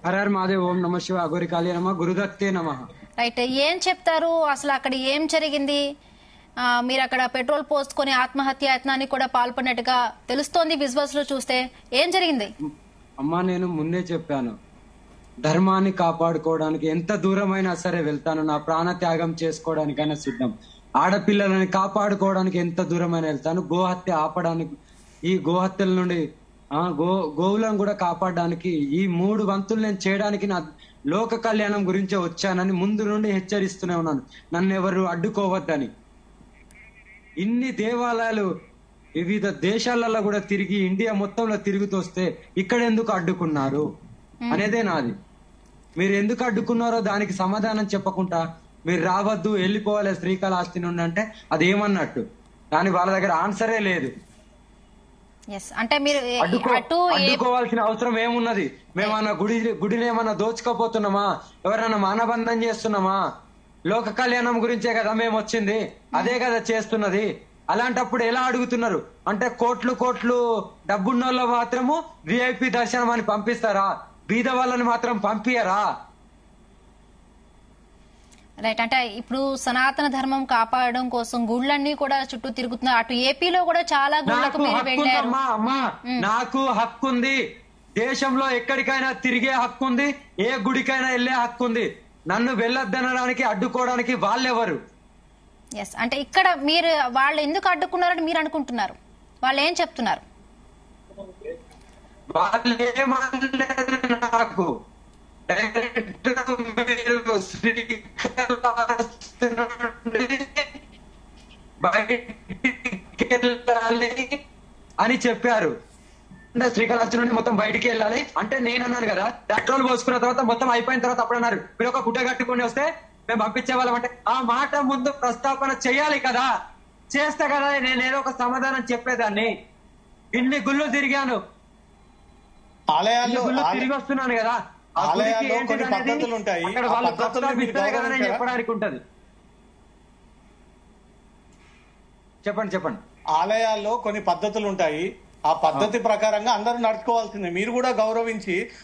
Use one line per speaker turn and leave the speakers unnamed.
హరహర్ మాదేవ్ ఓం నమ శివ అగోరి కాళీ నమ గురుదత్తే నమ
రైట్ ఏం చెప్తారు అసలు అక్కడ ఏం జరిగింది ఆ, మీరు అక్కడ పెట్రోల్ పోసుకొని ఆత్మహత్య యత్నానికి కూడా పాల్పడినట్టుగా తెలుస్తోంది విజువల్స్ లో చూస్తే ఏం జరిగింది
అమ్మా నేను ముందే చెప్పాను ధర్మాన్ని కాపాడుకోవడానికి ఎంత దూరమైనా సరే వెళ్తాను నా ప్రాణ త్యాగం చేసుకోవడానికైనా సిద్ధం ఆడపిల్లలని కాపాడుకోవడానికి ఎంత దూరమైనా వెళ్తాను గోహత్య ఆపడానికి ఈ గోహత్యల నుండి ఆ గో గోవులను కూడా కాపాడడానికి ఈ మూడు వంతులు నేను చేయడానికి నా లోక కళ్యాణం గురించే వచ్చానని ముందు నుండి హెచ్చరిస్తూనే ఉన్నాను నన్ను ఎవరు అడ్డుకోవద్దని ఇన్ని దేవాలయాలు వివిధ దేశాలలో కూడా తిరిగి ఇండియా మొత్తంలో తిరుగుతూ వస్తే ఇక్కడ ఎందుకు అడ్డుకున్నారు అనేదే నాది మీరు ఎందుకు అడ్డుకున్నారో దానికి సమాధానం చెప్పకుండా మీరు రావద్దు వెళ్ళిపోవాలి శ్రీకాళహస్తి నుండి అంటే అది ఏమన్నట్టు దాని వాళ్ళ దగ్గర ఆన్సరే లేదు
ఎస్ అంటే మీరు ఏ-
అడ్డుకో
అటు ఏ
అడ్డుకోవాల్సిన అవసరం ఏమున్నది మేమన్నా గుడి గుడిని ఏమన్నా దోచుకోపోతున్నామా ఎవరన్నా మానబంధం చేస్తున్నామా లోక కళ్యాణం గురించే కదా మేము వచ్చింది అదే కదా చేస్తున్నది అలాంటప్పుడు ఎలా అడుగుతున్నారు అంటే కోట్లు కోట్లు డబ్బున్న వాళ్ళు మాత్రము విఐపి దర్శనం అని పంపిస్తారా బీద వాళ్ళని మాత్రం పంపియరా
రైట్ అంటే ఇప్పుడు సనాతన ధర్మం కాపాడడం కోసం గుళ్ళన్నీ కూడా చుట్టూ తిరుగుతున్నారు అటు ఏపీలో కూడా చాలా గుళ్ళకు
నాకు
మీరు
హక్కు
వెళ్ళారు
ఉందమ్మా అమ్మా నాకు హక్కు ఉంది దేశంలో ఎక్కడికైనా తిరిగే హక్కు ఉంది ఏ గుడికైనా వెళ్ళే హక్కు ఉంది నన్ను వెళ్ళొద్దనడానికి అడ్డుకోవడానికి వాళ్ళెవరు
ఎస్ అంటే ఇక్కడ మీరు వాళ్ళు ఎందుకు అడ్డుకున్నారని మీరు అనుకుంటున్నారు వాళ్ళు ఏం చెప్తున్నారు
వాళ్ళు ఏమనలేదు నాకు డైరెక్ట్ మీరు శ్రీకాళహస్తి నుండి బయటికి వెళ్ళాలి అని చెప్పారు అంటే శ్రీకాళహస్తి నుండి మొత్తం బయటికి వెళ్ళాలి అంటే నేను అన్నాను కదా పెట్రోల్ పోసుకున్న తర్వాత మొత్తం అయిపోయిన తర్వాత అప్పుడు అన్నారు మీరు ఒక గుడ్డ కట్టుకుని వస్తే మేము పంపించే వాళ్ళం అంటే ఆ మాట ముందు ప్రస్తావన చేయాలి కదా చేస్తే కదా నేను ఏదో ఒక సమాధానం చెప్పేదాన్ని ఇన్ని గుళ్ళు తిరిగాను ఇన్ని
ఆలయాల్లో
గుళ్ళు
ఆలయ-
తిరిగి వస్తున్నాను కదా ఆ గుడికి
ఆలయాల్లో
ఏంటిది
కొన్ని
అనేది
పద్ధతులు ఉంటాయి.
అక్కడ
ఆ
వాళ్ళు
పద్ధతుల్ని మీరు
ప్రస్తావిస్తేనే కదా నేను
గౌరవించారా?
చెప్పడానికి ఉంటది చెప్పండి చెప్పండి
ఆలయాల్లో కొన్ని పద్ధతులు ఉంటాయి ఆ పద్ధతి ప్రకారంగా అందరూ నడుచుకోవాల్సిందే మీరు కూడా గౌరవించి